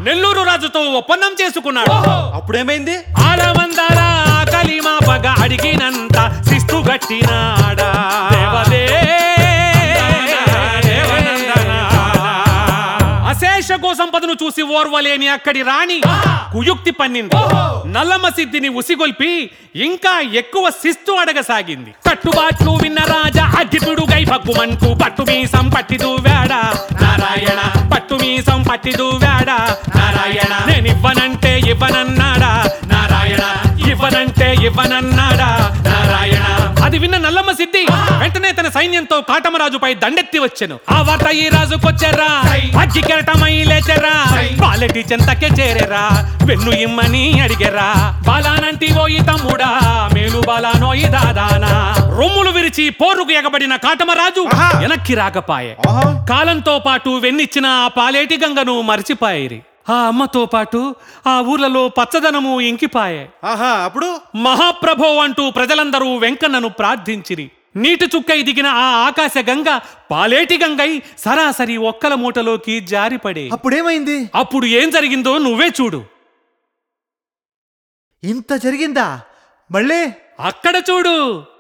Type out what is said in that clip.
నెల్లూరు రాజుతో ఒప్పందం చేసుకున్నాడు అప్పుడేమైంది ఆలమందాల కలిమా పగ అడిగినంత శిస్తు గట్టినాడా దేవదే అశేష సంపదను చూసి ఓర్వలేని అక్కడి రాణి కుయుక్తి పన్నింది నల్లమ్మ సిద్ధిని ఉసిగొల్పి ఇంకా ఎక్కువ శిస్తు అడగసాగింది కట్టుబాట్లు విన్న రాజా అగ్గిపిడుగై భగ్గుమంటూ పట్టు మీసం పట్టి దూవాడా నారాయణ పట్టు మీసం పట్టి దూవాడా నారాయణ నేను ఇవ్వనంటే ఇవ్వనన్నాడా నారాయణ ఇవ్వనంటే ఇవ్వనన్నాడా నారాయణ అది విన్న నల్లమ్మ సిద్ధి వెంటనే తన సైన్యంతో కాటమరాజుపై దండెత్తి వచ్చెను ఆ వార్త ఈ రాజుకొచ్చెర్రా అగ్గి కెరటమై లేచెర్రా బాలెటి చెంతకే చేరెరా వెన్ను ఇమ్మని అడిగెరా బాలానంటి ఓయి తమ్ముడా మేలు బాలానోయి దాదానా రొమ్ములు విరిచి పోరుకు ఎగబడిన కాటమరాజు ఆహా. వెనక్కి రాకపాయే ఆహా. కాలంతో పాటు వెన్నిచ్చిన ఆ పాలేటి గంగను మర్చిపాయిరి ఆ అమ్మతో పాటు ఆ ఊర్లలో పచ్చదనము ఇంకిపాయే ఆహా అప్పుడు మహాప్రభో అంటూ ప్రజలందరూ వెంకన్నను ప్రార్థించిరి నీటి చుక్కై దిగిన ఆ ఆకాశ గంగ పాలేటి గంగై సరాసరి ఒక్కల మూటలోకి జారిపడే అప్పుడేమైంది అప్పుడు ఏం జరిగిందో నువ్వే చూడు ఇంత జరిగిందా మళ్ళీ అక్కడ చూడు